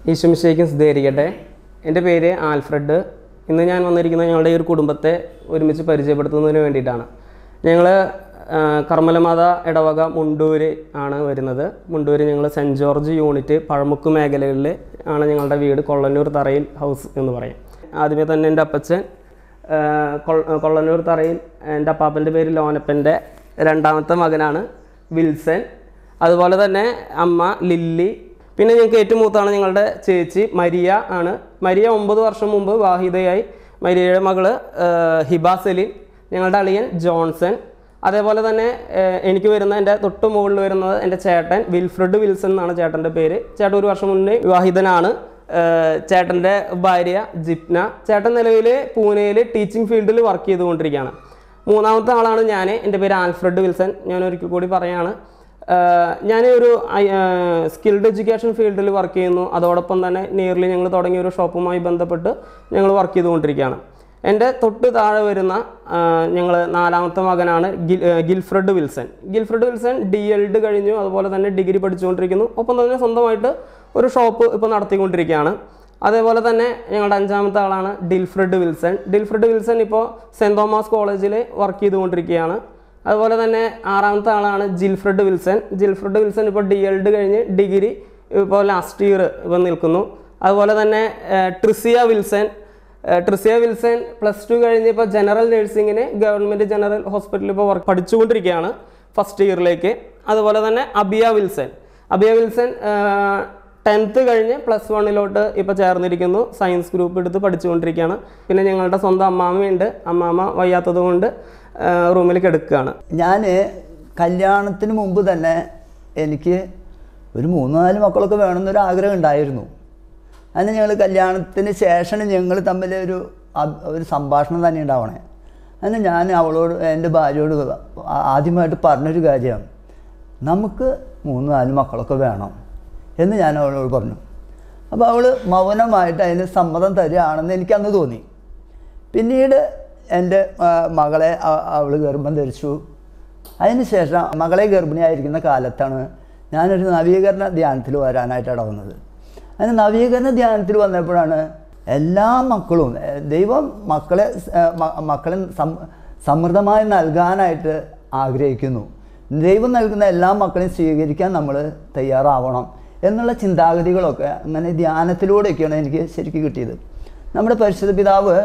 ഈശ്വമിശേക്കും സ്തുതിയായിരിക്കട്ടെ എൻ്റെ പേര് ആൽഫ്രഡ് ഇന്ന് ഞാൻ വന്നിരിക്കുന്നത് ഞങ്ങളുടെ ഈ ഒരു കുടുംബത്തെ ഒരുമിച്ച് പരിചയപ്പെടുത്തുന്നതിന് വേണ്ടിയിട്ടാണ് ഞങ്ങൾ കർമ്മലമാത ഇടവക മുണ്ടൂര് ആണ് വരുന്നത് മുണ്ടൂര് ഞങ്ങൾ സെൻറ്റ് ജോർജ് യൂണിറ്റ് പഴമുക്ക് മേഖലകളിൽ ആണ് ഞങ്ങളുടെ വീട് കൊള്ളന്നൂർ തറയിൽ ഹൗസ് എന്ന് പറയും ആദ്യമേ തന്നെ എൻ്റെ അപ്പച്ചൻ ആ, കൊൾ- കൊള്ളന്നൂർ തറയിൽ എൻ്റെ അപ്പാപ്പൻ്റെ പേര് ലോനപ്പൻ്റെ രണ്ടാമത്തെ മകനാണ് വിൽസൺ അതുപോലെ തന്നെ അമ്മ ലില്ലി പിന്നെ ഞങ്ങൾക്ക് ഏറ്റവും മൂത്താണ് ഞങ്ങളുടെ ചേച്ചി മരിയ ആണ് മരിയ ഒമ്പത് വർഷം മുമ്പ് വാഹിതയായി മരിയയുടെ മകള് ആ, ഹിബ സലീം ഞങ്ങളുടെ അളിയൻ ജോൺസൺ അതേപോലെ തന്നെ ആ, എനിക്ക് വരുന്ന എൻ്റെ തൊട്ട് മുകളിൽ വരുന്നത് എൻ്റെ ചേട്ടൻ വിൽഫ്രഡ് വിൽസൺ എന്നാണ് ചേട്ടൻ്റെ പേര് ചേട്ടൻ ഒരു വർഷം മുന്നേ വിവാഹിതനാണ് ഏഹ് ചേട്ടൻ്റെ ഭാര്യ ജിപ്ന ചേട്ടൻ നിലവിൽ പൂനെയിൽ ടീച്ചിങ് ഫീൽഡിൽ വർക്ക് ചെയ്തുകൊണ്ടിരിക്കുകയാണ് മൂന്നാമത്തെ ആളാണ് ഞാൻ എൻ്റെ പേര് ആൽഫ്രഡ് വിൽസൺ ഞാൻ ഒരിക്കൽ കൂടി പറയാണ് ഞാൻ ഒരു സ്കിൽഡ് എഡ്യൂക്കേഷൻ ഫീൽഡിൽ വർക്ക് ചെയ്യുന്നു അതോടൊപ്പം തന്നെ നിയർലി ഞങ്ങൾ തുടങ്ങിയ ഒരു ഷോപ്പുമായി ബന്ധപ്പെട്ട് ഞങ്ങൾ വർക്ക് ചെയ്തുകൊണ്ടിരിക്കുകയാണ് എൻ്റെ തൊട്ട് താഴെ വരുന്ന ഞങ്ങൾ നാലാമത്തെ മകനാണ് ഗിൽ ഏഹ് Gilfred Wilson Gilfred Wilson D ElEd കഴിഞ്ഞു അതുപോലെ തന്നെ ഡിഗ്രി പഠിച്ചുകൊണ്ടിരിക്കുന്നു ഒപ്പം തന്നെ സ്വന്തമായിട്ട് ഒരു ഷോപ്പ് ഇപ്പോൾ നടത്തിക്കൊണ്ടിരിക്കുകയാണ് അതേപോലെ തന്നെ ഞങ്ങളുടെ അഞ്ചാമത്തെ ആളാണ് ഡിൽഫ്രഡ് വിൽസൺ ഡിൽഫ്രഡ് വിൽസൺ ഇപ്പോൾ സെൻറ് തോമസ് കോളേജിൽ വർക്ക് ചെയ്തുകൊണ്ടിരിക്കുകയാണ് അതുപോലെ തന്നെ ആറാമത്തെ ആളാണ് ജിൽഫ്രഡ് വിൽസൺ ജിൽഫ്രഡ് വിൽസൺ ഇപ്പോൾ ഡി എൽഡ് കഴിഞ്ഞ് ഡിഗ്രി ഇപ്പോൾ ലാസ്റ്റ് ഇയർ ഇപ്പോൾ നിൽക്കുന്നു അതുപോലെ തന്നെ ഏഹ് ട്രിസിയ വിൽസൺ ഏഹ് ട്രിസിയ വിൽസൺ പ്ലസ് ടു കഴിഞ്ഞ് ഇപ്പോൾ ജനറൽ നഴ്സിങ്ങിന് ഗവൺമെൻറ് ജനറൽ ഹോസ്പിറ്റലിൽ ഇപ്പോൾ വർക്ക് പഠിച്ചുകൊണ്ടിരിക്കുകയാണ് ഫസ്റ്റ് ഇയറിലേക്ക് അതുപോലെ തന്നെ Abiya Wilson Abiya Wilson tenth കഴിഞ്ഞ് പ്ലസ് വണ്ണിലോട്ട് ഇപ്പോൾ ചേർന്നിരിക്കുന്നു സയൻസ് ഗ്രൂപ്പ് എടുത്ത് പഠിച്ചുകൊണ്ടിരിക്കുകയാണ് പിന്നെ ഞങ്ങളുടെ സ്വന്തം അമ്മാമ്മയുണ്ട് അമ്മാമ്മ വയ്യാത്തത് കൊണ്ട് റൂമിൽ കിടക്കുകയാണ് ഞാൻ കല്യാണത്തിന് മുമ്പ് തന്നെ എനിക്ക് ഒരു മൂന്ന് നാല് മക്കളൊക്കെ വേണമെന്നൊരു ആഗ്രഹം ഉണ്ടായിരുന്നു അതിന് ഞങ്ങൾ കല്യാണത്തിന് ശേഷം ഞങ്ങൾ തമ്മിൽ ഒരു അബ്- ഒരു സംഭാഷണം തന്നെ ഉണ്ടാവണേ അതിന് ഞാൻ അവളോട് എൻ്റെ ഭാര്യയോട് ആ- ആദ്യമായിട്ട് പറഞ്ഞൊരു കാര്യം നമുക്ക് മൂന്ന് നാല് മക്കളൊക്കെ വേണം എന്ന് ഞാൻ അവളോട് പറഞ്ഞു അപ്പോൾ അവൾ മൗനമായിട്ട് അതിന് സമ്മതം തരികയാണെന്ന് എനിക്കന്ന് തോന്നി പിന്നീട് എൻ്റെ ആ, മകളെ അവൾ ഗർഭം ധരിച്ചു അതിനുശേഷം മകളെ ഗർഭിണിയായിരിക്കുന്ന കാലത്താണ് ഞാനൊരു നവീകരണ ധ്യാനത്തിൽ വരാനായിട്ട് ഇടവന്നത് അതിന് നവീകരണ ധ്യാനത്തിൽ വന്നപ്പോഴാണ് എല്ലാ മക്കളും ഏ, ദൈവം മക്കളെ സ്- ഏ, മ- മക്കളെ സം- സമൃദ്ധമായി നൽകാനായിട്ട് ആഗ്രഹിക്കുന്നു ദൈവം നൽകുന്ന എല്ലാ മക്കളെയും സ്വീകരിക്കാൻ നമ്മൾ തയ്യാറാവണം എന്നുള്ള ചിന്താഗതികളൊക്കെ അങ്ങനെ ധ്യാനത്തിലൂടെയൊക്കെയാണ് എനിക്ക് ശരിക്കും കിട്ടിയത് നമ്മുടെ പരിശുദ്ധ പിതാവ്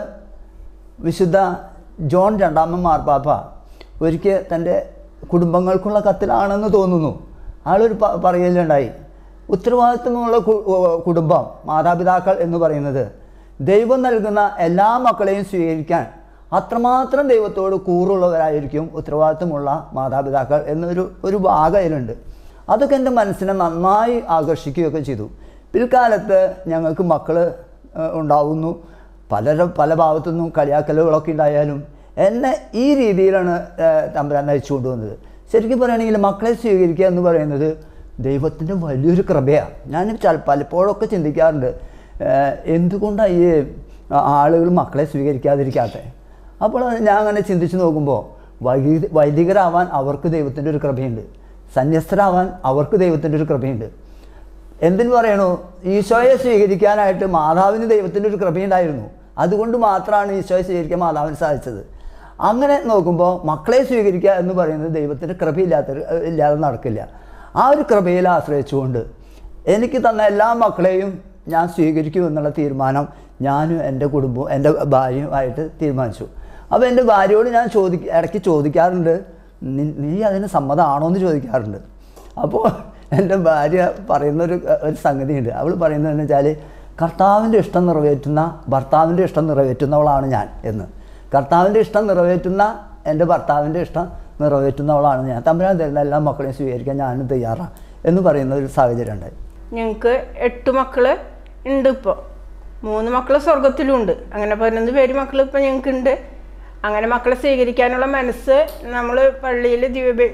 വിശുദ്ധ ജോൺ രണ്ടാമൻ മാർപ്പാപ്പ ഒരിക്കൽ തൻ്റെ കുടുംബങ്ങൾക്കുള്ള കത്തിലാണെന്ന് തോന്നുന്നു ആളൊരു പ- പറയലുണ്ടായി ഉത്തരവാദിത്വമുള്ള കു- ഉ- കുടുംബം മാതാപിതാക്കൾ എന്ന് പറയുന്നത് ദൈവം നൽകുന്ന എല്ലാ മക്കളെയും സ്വീകരിക്കാൻ അത്രമാത്രം ദൈവത്തോട് കൂറുള്ളവരായിരിക്കും ഉത്തരവാദിത്വമുള്ള മാതാപിതാക്കൾ എന്നൊരു ഒരു ഭാഗയിലുണ്ട് അതൊക്കെ എൻ്റെ മനസ്സിനെ നന്നായി ആകർഷിക്കുകയൊക്കെ ചെയ്തു പിൽക്കാലത്ത് ഞങ്ങൾക്ക് മക്കൾ ഉണ്ടാവുന്നു പലരും പല ഭാഗത്തു നിന്നും കളിയാക്കലുകളൊക്കെ ഉണ്ടായാലും എന്നെ ഈ രീതിയിലാണ് ഏഹ്, തമ്പുരാൻ നയിച്ചു കൊണ്ടുവന്നത് ശരിക്കും പറയുകയാണെങ്കിൽ മക്കളെ സ്വീകരിക്കുക എന്ന് പറയുന്നത് ദൈവത്തിൻ്റെ വലിയൊരു കൃപയാണ് ഞാൻ ചില പലപ്പോഴൊക്കെ ചിന്തിക്കാറുണ്ട് ഏഹ്, എന്തുകൊണ്ടാണ് ഈ ആളുകൾ മക്കളെ സ്വീകരിക്കാതിരിക്കാത്തത് അപ്പോൾ ഞാൻ അങ്ങനെ ചിന്തിച്ച് നോക്കുമ്പോൾ വൈദി വൈദികരാവാൻ അവർക്ക് ദൈവത്തിൻ്റെ ഒരു കൃപയുണ്ട് സന്യസ്തരാവാൻ അവർക്ക് ദൈവത്തിൻ്റെ ഒരു കൃപയുണ്ട് എന്തിനു പറയണു ഈശോയെ സ്വീകരിക്കാനായിട്ട് മാതാവിന് ദൈവത്തിൻ്റെ ഒരു കൃപയുണ്ടായിരുന്നു അതുകൊണ്ട് മാത്രമാണ് ഈശോയെ സ്വീകരിക്കാൻ മാതാവിന് സാധിച്ചത് അങ്ങനെ നോക്കുമ്പോൾ മക്കളെ സ്വീകരിക്കുക എന്ന് പറയുന്നത് ദൈവത്തിൻ്റെ കൃപയില്ലാത്ത ഇല്ലാതെ നടക്കില്ല ആ ഒരു കൃപയിൽ ആശ്രയിച്ചുകൊണ്ട് എനിക്ക് തന്ന എല്ലാ മക്കളെയും ഞാൻ സ്വീകരിക്കും എന്നുള്ള തീരുമാനം ഞാനും എൻ്റെ കുടുംബവും എൻ്റെ ഭാര്യയുമായിട്ട് തീരുമാനിച്ചു അപ്പോൾ എൻ്റെ ഭാര്യയോട് ഞാൻ ചോദി ഇടയ്ക്ക് ചോദിക്കാറുണ്ട് "നി- നീ അതിന് സമ്മതമാണോ എന്ന് ചോദിക്കാറുണ്ട് അപ്പോൾ എൻ്റെ ഭാര്യ പറയുന്നൊരു ഒരു സംഗതിയുണ്ട് അവൾ പറയുന്നതെന്ന് വെച്ചാൽ കർത്താവിൻ്റെ ഇഷ്ടം നിറവേറ്റുന്ന ഭർത്താവിൻ്റെ ഇഷ്ടം നിറവേറ്റുന്നവളാണ് ഞാൻ എന്ന് കർത്താവിൻ്റെ ഇഷ്ടം നിറവേറ്റുന്ന എൻ്റെ ഭർത്താവിൻ്റെ ഇഷ്ടം നിറവേറ്റുന്നവളാണ് ഞാൻ തമ്പുരാൻ തരുന്ന എല്ലാ മക്കളെയും സ്വീകരിക്കാൻ ഞാനും തയ്യാറാണ് എന്ന് പറയുന്ന ഒരു സാഹചര്യം ഉണ്ടായി ഞങ്ങൾക്ക് എട്ട് മക്കള് ഉണ്ട് ഇപ്പോൾ മൂന്ന് മക്കൾ സ്വർഗത്തിലുണ്ട് അങ്ങനെ പതിനൊന്ന് പേര് മക്കൾ ഇപ്പോൾ ഞങ്ങൾക്കുണ്ട് അങ്ങനെ മക്കളെ സ്വീകരിക്കാനുള്ള മനസ്സ് നമ്മൾ പള്ളിയിൽ ദിവ്യ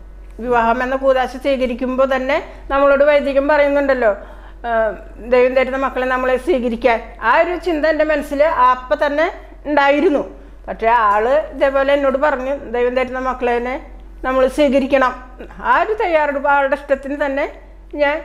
വിവാഹം എന്ന കൂതാശ സ്വീകരിക്കുമ്പോൾ തന്നെ നമ്മളോട് വൈദികം പറയുന്നുണ്ടല്ലോ ആ, ദൈവം തരുന്ന മക്കളെ നമ്മളെ സ്വീകരിക്കാൻ ആ ഒരു ചിന്ത എൻ്റെ മനസ്സിൽ അപ്പം തന്നെ ഉണ്ടായിരുന്നു പക്ഷേ ആള് ഇതേപോലെ എന്നോട് പറഞ്ഞു ദൈവം തരുന്ന മക്കളെ നമ്മൾ സ്വീകരിക്കണം ആ ഒരു തയ്യാറെടുപ്പ് ആളുടെ ഇഷ്ടത്തിന് തന്നെ ഞാൻ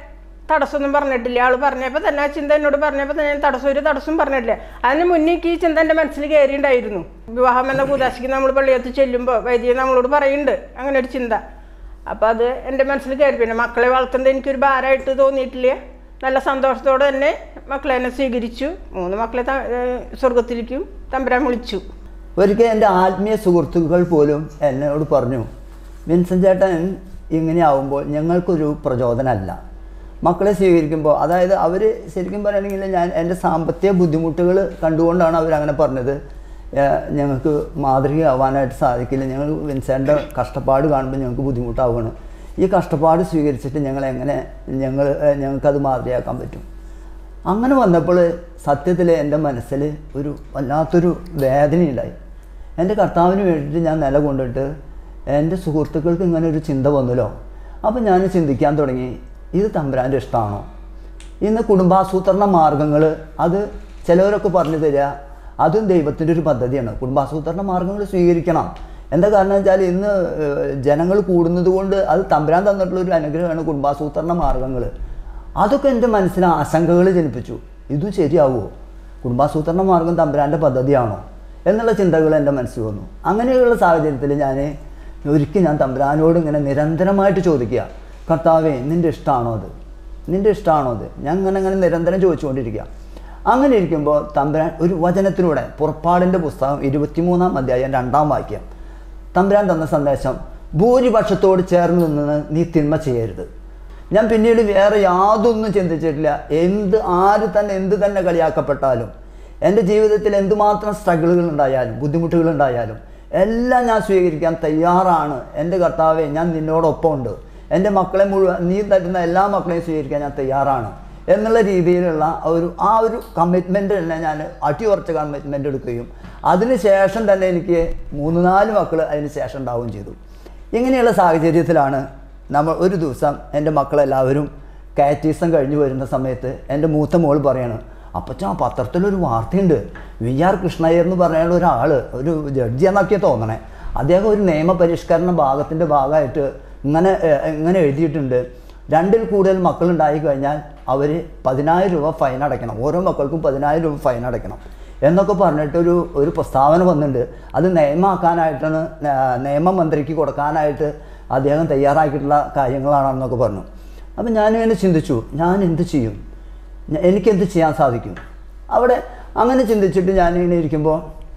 തടസ്സമൊന്നും പറഞ്ഞിട്ടില്ല ആൾ പറഞ്ഞപ്പോൾ തന്നെ ആ ചിന്ത എന്നോട് പറഞ്ഞപ്പോൾ തന്നെ ഞാൻ തടസ്സം ഒരു തടസ്സം പറഞ്ഞിട്ടില്ല അതിന് മുന്നേക്ക് ഈ ചിന്ത എൻ്റെ മനസ്സിൽ കയറിയിട്ടുണ്ടായിരുന്നു വിവാഹം എന്ന കൂതാശിക്ക് നമ്മൾ പള്ളിയത്ത് ചെല്ലുമ്പോൾ വൈദ്യുതി നമ്മളോട് പറയുന്നുണ്ട് അങ്ങനെ ഒരു ചിന്ത അപ്പോൾ അത് എൻ്റെ മനസ്സിൽ കയറി പിന്നെ മക്കളെ വളർത്തുന്നത് എനിക്കൊരു ഭാരമായിട്ട് തോന്നിയിട്ടില്ല നല്ല സന്തോഷത്തോടെ തന്നെ മക്കളെ എന്നെ സ്വീകരിച്ചു മൂന്ന് മക്കളെ ത- ഏഹ് സ്വർഗത്തിലേക്കും തമ്പുരാൻ വിളിച്ചു ഒരിക്കൽ എൻ്റെ ആത്മീയ സുഹൃത്തുക്കൾ പോലും എന്നോട് പറഞ്ഞു വിൻസൻ ചേട്ടൻ ഇങ്ങനെയാവുമ്പോൾ ഞങ്ങൾക്കൊരു പ്രചോദനമല്ല മക്കളെ സ്വീകരിക്കുമ്പോൾ അതായത് അവർ ശരിക്കും പറയുകയാണെങ്കിൽ ഞാൻ എൻ്റെ സാമ്പത്തിക ബുദ്ധിമുട്ടുകൾ കണ്ടുകൊണ്ടാണ് അവരങ്ങനെ പറഞ്ഞത് ഏഹ് ഞങ്ങൾക്ക് മാതൃകയാവാനായിട്ട് സാധിക്കില്ല ഞങ്ങൾ വിൻസേൻ്റെ കഷ്ടപ്പാട് കാണുമ്പോൾ ഞങ്ങൾക്ക് ബുദ്ധിമുട്ടാവുകയാണ് ഈ കഷ്ടപ്പാട് സ്വീകരിച്ചിട്ട് ഞങ്ങൾ എങ്ങനെ ഞങ്ങൾ ഏഹ് ഞങ്ങൾക്കത് മാതൃകയാക്കാൻ പറ്റും അങ്ങനെ വന്നപ്പോൾ സത്യത്തിൽ എൻ്റെ മനസ്സിൽ ഒരു വല്ലാത്തൊരു വേദനയുണ്ടായി എൻ്റെ കർത്താവിന് വേണ്ടിയിട്ട് ഞാൻ നിലകൊണ്ടിട്ട് എൻ്റെ സുഹൃത്തുക്കൾക്ക് ഇങ്ങനെ ഒരു ചിന്ത വന്നല്ലോ അപ്പോൾ ഞാൻ ചിന്തിക്കാൻ തുടങ്ങി ഇത് തമ്പുരാൻ്റെ ഇഷ്ടമാണോ ഇന്ന് കുടുംബാസൂത്രണ മാർഗങ്ങൾ അത് ചിലവരൊക്കെ പറഞ്ഞു തരിക അതും ദൈവത്തിൻ്റെ ഒരു പദ്ധതിയാണ് കുടുംബാസൂത്രണ മാർഗങ്ങൾ സ്വീകരിക്കണം എന്താ കാരണം വെച്ചാൽ ഇന്ന് ഏഹ്, ജനങ്ങൾ കൂടുന്നത് കൊണ്ട് അത് തമ്പുരാൻ തന്നിട്ടുള്ള ഒരു അനുഗ്രഹമാണ് കുടുംബാസൂത്രണ മാർഗങ്ങൾ അതൊക്കെ എൻ്റെ മനസ്സിൽ ആശങ്കകൾ ജനിപ്പിച്ചു ഇതും ശരിയാവുമോ കുടുംബാസൂത്രണ മാർഗം തമ്പുരാൻ്റെ പദ്ധതിയാണോ എന്നുള്ള ചിന്തകൾ എൻ്റെ മനസ്സിൽ വന്നു അങ്ങനെയുള്ള സാഹചര്യത്തിൽ ഞാൻ ഒരിക്കൽ ഞാൻ തമ്പുരാനോട് ഇങ്ങനെ നിരന്തരമായിട്ട് ചോദിക്കുക കർത്താവേ നിൻ്റെ ഇഷ്ടമാണോ അത് നിൻ്റെ ഇഷ്ടമാണോ അത് ഞാൻ അങ്ങനെ അങ്ങനെ നിരന്തരം ചോദിച്ചുകൊണ്ടിരിക്കുക അങ്ങനെ ഇരിക്കുമ്പോൾ തമ്പുരാൻ ഒരു വചനത്തിലൂടെ പുറപ്പാടിൻ്റെ പുസ്തകം ഇരുപത്തിമൂന്നാം അധ്യായം രണ്ടാം വാക്യം തമ്പുരാൻ തന്ന സന്ദേശം ഭൂരിപക്ഷത്തോട് ചേർന്ന് നിന്ന് നീ തിന്മ ചെയ്യരുത് ഞാൻ പിന്നീട് വേറെ യാതൊന്നും ചിന്തിച്ചിട്ടില്ല എന്ത് ആര് തന്നെ എന്ത് തന്നെ കളിയാക്കപ്പെട്ടാലും എൻ്റെ ജീവിതത്തിൽ എന്തുമാത്രം സ്ട്രഗിളുകൾ ഉണ്ടായാലും ബുദ്ധിമുട്ടുകൾ ഉണ്ടായാലും എല്ലാം ഞാൻ സ്വീകരിക്കാൻ തയ്യാറാണ് എൻ്റെ കർത്താവെ ഞാൻ നിന്നോടൊപ്പം ഉണ്ട് എൻ്റെ മക്കളെ മുഴുവൻ നീ തരുന്ന എല്ലാ മക്കളെയും സ്വീകരിക്കാൻ ഞാൻ തയ്യാറാണ് എന്നുള്ള രീതിയിലുള്ള ഒരു ആ ഒരു കമ്മിറ്റ്മെൻ്റ് തന്നെ ഞാൻ അടിയുറച്ച കമ്മിറ്റ്മെൻ്റ് എടുക്കുകയും അതിന് ശേഷം തന്നെ എനിക്ക് മൂന്ന് നാല് മക്കൾ അതിന് ശേഷം ഉണ്ടാവുകയും ചെയ്തു ഇങ്ങനെയുള്ള സാഹചര്യത്തിലാണ് നമ്മൾ ഒരു ദിവസം എൻ്റെ മക്കളെല്ലാവരും കാറ്റീസം കഴിഞ്ഞ് വരുന്ന സമയത്ത് എൻ്റെ മൂത്ത മോൾ പറയാണ് അപ്പച്ചാ പത്രത്തിലൊരു വാർത്തയുണ്ട് വി ആർ കൃഷ്ണയ്യർ എന്ന് പറയുന്ന ഒരാൾ ഒരു ജഡ്ജി എന്നൊക്കെയാണ് തോന്നണേ അദ്ദേഹം ഒരു നിയമപരിഷ്കരണ ഭാഗത്തിൻ്റെ ഭാഗമായിട്ട് ഇങ്ങനെ ഏഹ്, ഇങ്ങനെ എഴുതിയിട്ടുണ്ട് രണ്ടിൽ കൂടുതൽ മക്കളുണ്ടായി കഴിഞ്ഞാൽ അവർ പതിനായിരം രൂപ ഫൈൻ അടയ്ക്കണം ഓരോ മക്കൾക്കും പതിനായിരം രൂപ ഫൈൻ അടയ്ക്കണം എന്നൊക്കെ പറഞ്ഞിട്ടൊരു ഒരു പ്രസ്താവന വന്നിട്ടുണ്ട് അത് നിയമമാക്കാനായിട്ടാണ് ന- നിയമമന്ത്രിക്ക് കൊടുക്കാനായിട്ട് അദ്ദേഹം തയ്യാറാക്കിയിട്ടുള്ള കാര്യങ്ങളാണെന്നൊക്കെ പറഞ്ഞു അപ്പം ഞാനിങ്ങനെ ചിന്തിച്ചു ഞാൻ എന്ത് ചെയ്യും ഞ- എനിക്കെന്ത് ചെയ്യാൻ സാധിക്കും അവിടെ അങ്ങനെ ചിന്തിച്ചിട്ട് ഞാനിങ്ങനെ ഇരിക്കുമ്പോൾ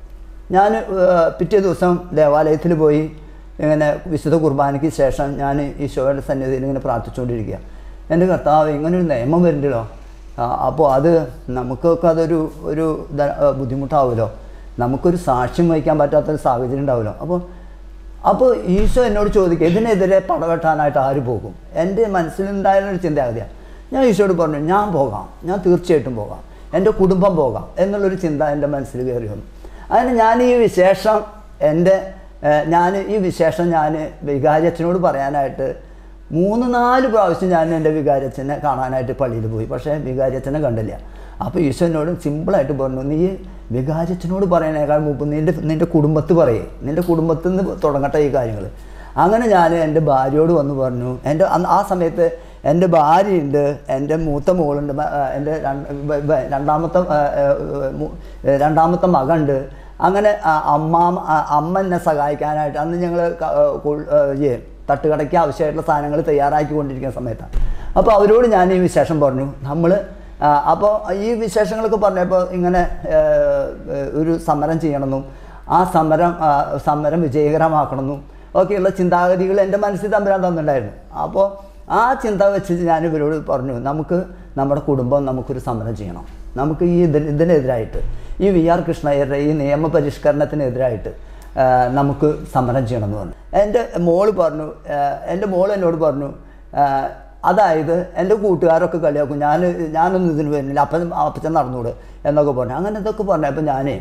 ഞാൻ ഏഹ്, പിറ്റേ ദിവസം ദേവാലയത്തിൽ പോയി ഇങ്ങനെ വിശുദ്ധ കുർബാനയ്ക്ക് ശേഷം ഞാൻ ഈശോയുടെ സന്നിധിയിൽ ഇങ്ങനെ പ്രാർത്ഥിച്ചുകൊണ്ടിരിക്കുക എൻ്റെ കർത്താവ് ഇങ്ങനെ ഒരു നിയമം വരുന്നുണ്ടല്ലോ അപ്പോൾ അത് നമുക്കൊക്കെ അതൊരു ഒരു ദ- ഏഹ്, ബുദ്ധിമുട്ടാവുമല്ലോ നമുക്കൊരു സാക്ഷ്യം വഹിക്കാൻ പറ്റാത്തൊരു സാഹചര്യം ഉണ്ടാവുമല്ലോ അപ്പോൾ അപ്പോൾ ഈശോ എന്നോട് ചോദിക്കുക ഇതിനെതിരെ പടവെട്ടാനായിട്ട് ആര് പോകും എൻ്റെ മനസ്സിലുണ്ടായിരുന്നൊരു ചിന്താഗതിയാണ് ഞാൻ ഈശോയോട് പറഞ്ഞു ഞാൻ പോകാം ഞാൻ തീർച്ചയായിട്ടും പോകാം എൻ്റെ കുടുംബം പോകാം എന്നുള്ളൊരു ചിന്ത എൻ്റെ മനസ്സിൽ കയറി വന്നു അതിന് ഞാൻ ഈ വിശേഷം എൻ്റെ ഞാൻ ഈ വിശേഷം ഞാൻ വികാരിയച്ഛനോട് പറയാനായിട്ട് മൂന്ന് നാല് പ്രാവശ്യം ഞാൻ എൻ്റെ വികാരിയച്ഛനെ കാണാനായിട്ട് പള്ളിയിൽ പോയി പക്ഷേ വികാരിയച്ഛനെ കണ്ടില്ല അപ്പോൾ ഈശോ എന്നോട് സിമ്പിളായിട്ട് പറഞ്ഞു നീ വികാരിയച്ഛനോട് പറയണേക്കാൾ മുമ്പ് നിൻ്റെ നിൻ്റെ കുടുംബത്ത് പറയേ നിൻ്റെ കുടുംബത്തിൽ നിന്ന് തുടങ്ങട്ടെ ഈ കാര്യങ്ങൾ അങ്ങനെ ഞാൻ എൻ്റെ ഭാര്യയോട് വന്ന് പറഞ്ഞു എൻ്റെ അന്ന് ആ സമയത്ത് എൻ്റെ ഭാര്യയുണ്ട് എൻ്റെ മൂത്ത മോളുണ്ട് മ- ആ, എൻ്റെ രണ്ട് ബ- ബ- രണ്ടാമത്തെ ആ, ആ, മു- രണ്ടാമത്തെ മകണ്ട് അങ്ങനെ ആ, അമ്മാമ ആ, അമ്മ എന്നെ സഹായിക്കാനായിട്ട് അന്ന് ഞങ്ങൾ തട്ടുകടയ്ക്ക് ആവശ്യമായിട്ടുള്ള സാധനങ്ങൾ തയ്യാറാക്കിക്കൊണ്ടിരിക്കുന്ന സമയത്താണ് അപ്പോൾ അവരോട് ഞാൻ ഈ വിശേഷം പറഞ്ഞു നമ്മൾ അപ്പോൾ ഈ വിശേഷങ്ങളൊക്കെ പറഞ്ഞപ്പോൾ ഇങ്ങനെ ആ, ഒരു സമരം ചെയ്യണമെന്നും ആ സമരം ആ, സമരം വിജയകരമാക്കണമെന്നും ഒക്കെയുള്ള ചിന്താഗതികൾ എൻ്റെ മനസ്സിൽ തമ്പുരാൻ തന്നിട്ടുണ്ടായിരുന്നു അപ്പോൾ ആ ചിന്ത വെച്ച് ഞാൻ ഇവരോട് പറഞ്ഞു നമുക്ക് നമ്മുടെ കുടുംബം നമുക്കൊരു സമരം ചെയ്യണം നമുക്ക് ഈ ഇതിന് ഇതിനെതിരായിട്ട് ഈ വി ആർ കൃഷ്ണയ്യരുടെ ഈ നിയമപരിഷ്കരണത്തിനെതിരായിട്ട് ആ, നമുക്ക് സമരം ചെയ്യണം എന്ന് പറഞ്ഞു എൻ്റെ മോള് പറഞ്ഞു ആ, എൻ്റെ മോൾ എന്നോട് പറഞ്ഞു ആ, അതായത് എൻ്റെ കൂട്ടുകാരൊക്കെ കളിയാക്കും ഞാൻ ഞാനൊന്നും ഇതിന് വരുന്നില്ല അപ്പം അപ്പച്ചൻ നടന്നൂട് എന്നൊക്കെ പറഞ്ഞു അങ്ങനെ ഇതൊക്കെ പറഞ്ഞപ്പോൾ ഞാനേ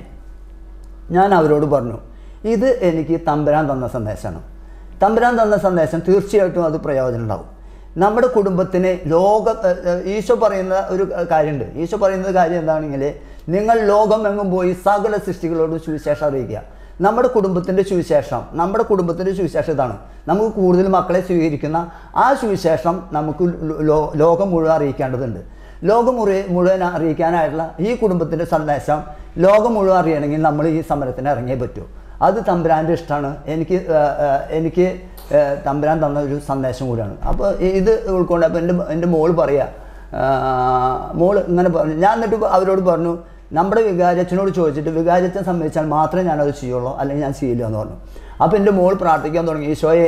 ഞാൻ അവരോട് പറഞ്ഞു ഇത് എനിക്ക് തമ്പുരാൻ തന്ന സന്ദേശമാണ് തമ്പുരാൻ തന്ന സന്ദേശം തീർച്ചയായിട്ടും അത് പ്രയോജനം ഉണ്ടാവും നമ്മുടെ കുടുംബത്തിന് ലോക ഏഹ്, ഏഹ്, ഈശോ പറയുന്ന ഒരു കാര്യമുണ്ട് ഈശോ പറയുന്ന കാര്യം എന്താണെങ്കിൽ നിങ്ങൾ ലോകം എങ്ങും പോയി സകല സൃഷ്ടികളോടും സുവിശേഷം അറിയിക്കുക നമ്മുടെ കുടുംബത്തിൻ്റെ സുവിശേഷം നമ്മുടെ കുടുംബത്തിൻ്റെ സുവിശേഷം ഇതാണ് നമുക്ക് കൂടുതൽ മക്കളെ സ്വീകരിക്കുന്ന ആ സുവിശേഷം നമുക്ക് ലോ- ലോകം മുഴുവൻ അറിയിക്കേണ്ടതുണ്ട് ലോകം മുറി മുഴുവൻ അറിയിക്കാനായിട്ടുള്ള ഈ കുടുംബത്തിൻ്റെ സന്ദേശം ലോകം മുഴുവൻ അറിയണമെങ്കിൽ നമ്മൾ ഈ സമരത്തിന് ഇറങ്ങിയേ പറ്റൂ അത് തമ്പുരാൻ്റെ ഇഷ്ടമാണ് എനിക്ക് ആ, ആ, എനിക്ക് ആ, തമ്പുരാൻ തന്ന ഒരു സന്ദേശം കൂടിയാണ് അപ്പോൾ ഇത് ഉൾക്കൊണ്ട് അപ്പോൾ എൻ്റെ എൻ്റെ മോള് പറയുക ആ, മോള് ഇങ്ങനെ പറഞ്ഞു ഞാൻ എന്നിട്ട് അവരോട് പറഞ്ഞു നമ്മുടെ വികാരച്ചനോട് ചോദിച്ചിട്ട് വികാരച്ചൻ സമ്മതിച്ചാൽ മാത്രമേ ഞാനത് ചെയ്യുള്ളൂ അല്ലെങ്കിൽ ഞാൻ ചെയ്യില്ല എന്ന് പറഞ്ഞു അപ്പോൾ എൻ്റെ മോൾ പ്രാർത്ഥിക്കാൻ തുടങ്ങി ഈശോയെ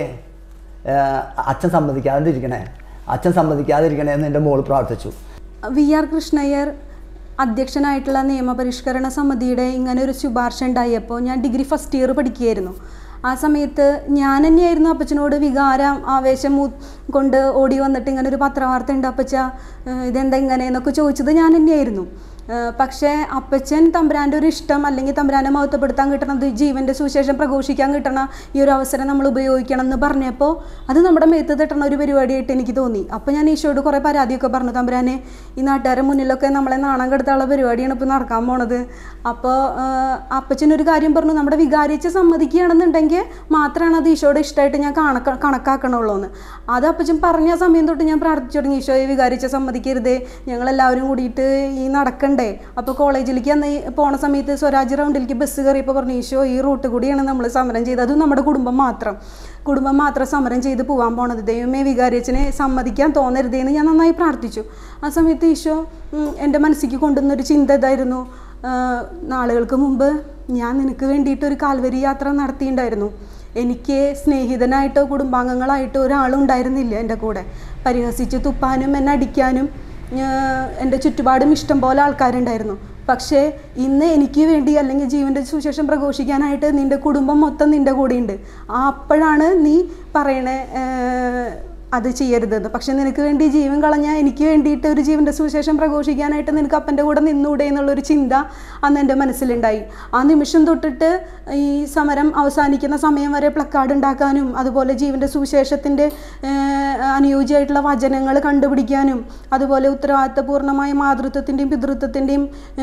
ആ, അച്ഛൻ സമ്മതിക്കാതിരിക്കണേ അച്ഛൻ സമ്മതിക്കാതിരിക്കണേ എന്ന് എൻ്റെ മോൾ പ്രാർത്ഥിച്ചു വി ആർ കൃഷ്ണയ്യർ അധ്യക്ഷനായിട്ടുള്ള നിയമപരിഷ്കരണ സമിതിയുടെ ഇങ്ങനെ ഒരു ശുപാർശ ഉണ്ടായപ്പോൾ ഞാൻ ഡിഗ്രി ഫസ്റ്റ് ഇയർ പഠിക്കുകയായിരുന്നു ആ സമയത്ത് ഞാൻ തന്നെയായിരുന്നു അപ്പച്ചനോട് വികാരം ആവേശം മൂ കൊണ്ട് ഓടി വന്നിട്ട് ഇങ്ങനെ ഒരു പത്രവാർത്ത ഉണ്ട് അപ്പച്ച ഏഹ് ഇതെന്താ ഇങ്ങനെ എന്നൊക്കെ ചോദിച്ചത് ഞാൻ തന്നെയായിരുന്നു ഏഹ് പക്ഷേ അപ്പച്ചൻ തമ്പുരാൻ്റെ ഒരു ഇഷ്ടം അല്ലെങ്കിൽ തമ്പുരാനെ മഹത്വപ്പെടുത്താൻ കിട്ടണത് ജീവൻ്റെ സുവിശേഷം പ്രഘോഷിക്കാൻ കിട്ടണ ഈ ഒരു അവസരം നമ്മൾ ഉപയോഗിക്കണം എന്ന് പറഞ്ഞപ്പോൾ അത് നമ്മുടെ മേത്ത് തട്ടണ ഒരു പരിപാടിയായിട്ട് എനിക്ക് തോന്നി അപ്പോൾ ഞാൻ ഈശോയോട് കുറേ പരാതിയൊക്കെ പറഞ്ഞു തമ്പുരാനെ ഈ നാട്ടുകാരുടെ മുന്നിലൊക്കെ നമ്മളെ നാണം കെടുത്താനുള്ള പരിപാടിയാണ് ഇപ്പോൾ നടക്കാൻ പോണത് അപ്പോൾ അപ്പച്ചനൊരു കാര്യം പറഞ്ഞു നമ്മുടെ വികാരിച്ച് സമ്മതിക്കുകയാണെന്നുണ്ടെങ്കിൽ മാത്രമാണ് അത് ഈശോയുടെ ഇഷ്ടമായിട്ട് ഞാൻ കണക്ക കണക്കാക്കണുള്ളൂ എന്ന് അത് അപ്പച്ചൻ പറഞ്ഞ സമയം തൊട്ട് ഞാൻ പ്രാർത്ഥിച്ചു തുടങ്ങി ഈശോയെ വികാരിച്ച് സമ്മതിക്കരുതേ ഞങ്ങളെല്ലാവരും കൂടിയിട്ട് ഈ നടക്കണ്ടേ അപ്പോൾ കോളേജിലേക്ക് അന്ന് ഈ പോണ സമയത്ത് സ്വരാജ് റൗണ്ടിലേക്ക് ബസ് കയറിയപ്പോൾ പറഞ്ഞു ഈശോ ഈ റൂട്ട് കൂടിയാണ് നമ്മൾ സമരം ചെയ്തത് അതും നമ്മുടെ കുടുംബം മാത്രം കുടുംബം മാത്രം സമരം ചെയ്ത് പോകാൻ പോണത് ദൈവമേ വികാരിയച്ഛനെ സമ്മതിക്കാൻ തോന്നരുതേ എന്ന് ഞാൻ നന്നായി പ്രാർത്ഥിച്ചു ആ സമയത്ത് ഈശോ ഉം, എൻ്റെ മനസ്സിലേക്ക് കൊണ്ടുവന്നൊരു ചിന്ത ഇതായിരുന്നു ആ, നാളുകൾക്ക് മുമ്പ് ഞാൻ നിനക്ക് വേണ്ടിയിട്ട് ഒരു കാൽവരി യാത്ര നടത്തിയിട്ടുണ്ടായിരുന്നു എനിക്ക് സ്നേഹിതനായിട്ടോ കുടുംബാംഗങ്ങളായിട്ടോ ഒരാളും ഉണ്ടായിരുന്നില്ല എൻ്റെ കൂടെ പരിഹസിച്ച് തുപ്പാനും എന്നെ അടിക്കാനും ആഹ് എൻ്റെ ചുറ്റുപാടും ഇഷ്ടം പോലെ ആൾക്കാരുണ്ടായിരുന്നു പക്ഷേ ഇന്ന് എനിക്ക് വേണ്ടി അല്ലെങ്കിൽ ജീവൻ്റെ സുശേഷം പ്രഘോഷിക്കാനായിട്ട് നിൻ്റെ കുടുംബം മൊത്തം നിൻ്റെ കൂടെയുണ്ട് ആ അപ്പോഴാണ് നീ പറയണേ ആഹ് അത് ചെയ്യരുതെന്ന് പക്ഷെ നിനക്ക് വേണ്ടി ജീവൻ കളഞ്ഞ എനിക്ക് വേണ്ടിയിട്ട് ഒരു ജീവൻ്റെ സുവിശേഷം പ്രഘോഷിക്കാനായിട്ട് നിനക്ക് അപ്പൻ്റെ കൂടെ നിന്നൂടെ എന്നുള്ളൊരു ചിന്ത അന്ന് എൻ്റെ മനസ്സിലുണ്ടായി ആ നിമിഷം തൊട്ടിട്ട് ഈ സമരം അവസാനിക്കുന്ന സമയം വരെ പ്ലക്കാർഡ് ഉണ്ടാക്കാനും അതുപോലെ ജീവൻ്റെ സുവിശേഷത്തിൻ്റെ അനുയോജ്യമായിട്ടുള്ള വചനങ്ങൾ കണ്ടുപിടിക്കാനും അതുപോലെ ഉത്തരവാദിത്തപൂർണ്ണമായ മാതൃത്വത്തിൻ്റെയും പിതൃത്വത്തിൻ്റെയും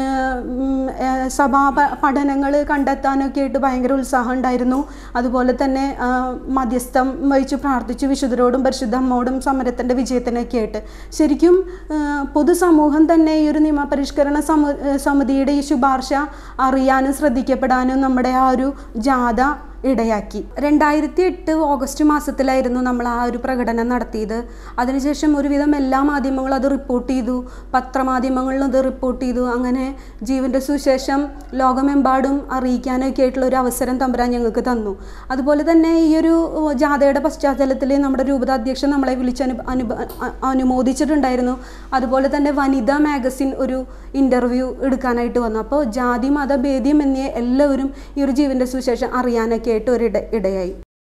സഭാ പ- പഠനങ്ങൾ കണ്ടെത്താനൊക്കെ ആയിട്ട് ഭയങ്കര ഉത്സാഹം ഉണ്ടായിരുന്നു അതുപോലെ തന്നെ ആ, മധ്യസ്ഥം വഹിച്ച് പ്രാർത്ഥിച്ചു വിശുദ്ധരോടും പരിശുദ്ധ അമ്മോടും സമരത്തിൻ്റെ വിജയത്തിനൊക്കെ ആയിട്ട് ശരിക്കും ആ, പൊതുസമൂഹം തന്നെ ഈ ഒരു നിയമപരിഷ്കരണ സമ സമിതിയുടെ ഈ ശുപാർശ അറിയാനും ശ്രദ്ധിക്കപ്പെടാനും നമ്മുടെ ആ ഒരു ജാഥ ഇടയാക്കി രണ്ടായിരത്തി എട്ട് ഓഗസ്റ്റ് മാസത്തിലായിരുന്നു നമ്മൾ ആ ഒരു പ്രകടനം നടത്തിയത് അതിനുശേഷം ഒരുവിധം എല്ലാ മാധ്യമങ്ങളും അത് റിപ്പോർട്ട് ചെയ്തു പത്രമാധ്യമങ്ങളിലും അത് റിപ്പോർട്ട് ചെയ്തു അങ്ങനെ ജീവൻ്റെ സുശേഷം ലോകമെമ്പാടും അറിയിക്കാനൊക്കെ ആയിട്ടുള്ള ഒരു അവസരം തമ്പുരാൻ ഞങ്ങൾക്ക് തന്നു അതുപോലെ തന്നെ ഈ ഒരു ജാഥയുടെ പശ്ചാത്തലത്തിൽ നമ്മുടെ രൂപതാധ്യക്ഷൻ നമ്മളെ വിളിച്ച് അനു അനു അ- അനുമോദിച്ചിട്ടുണ്ടായിരുന്നു അതുപോലെ തന്നെ വനിതാ മാഗസിൻ ഒരു ഇൻ്റർവ്യൂ എടുക്കാനായിട്ട് വന്നു അപ്പോൾ ജാതി മത ഭേദ്യം എന്നീ എല്ലാവരും ഈ ഒരു ജീവൻ്റെ സുശേഷം അറിയാനൊക്കെ ആയിട്ട് ഒരു ഇട ഇടയായി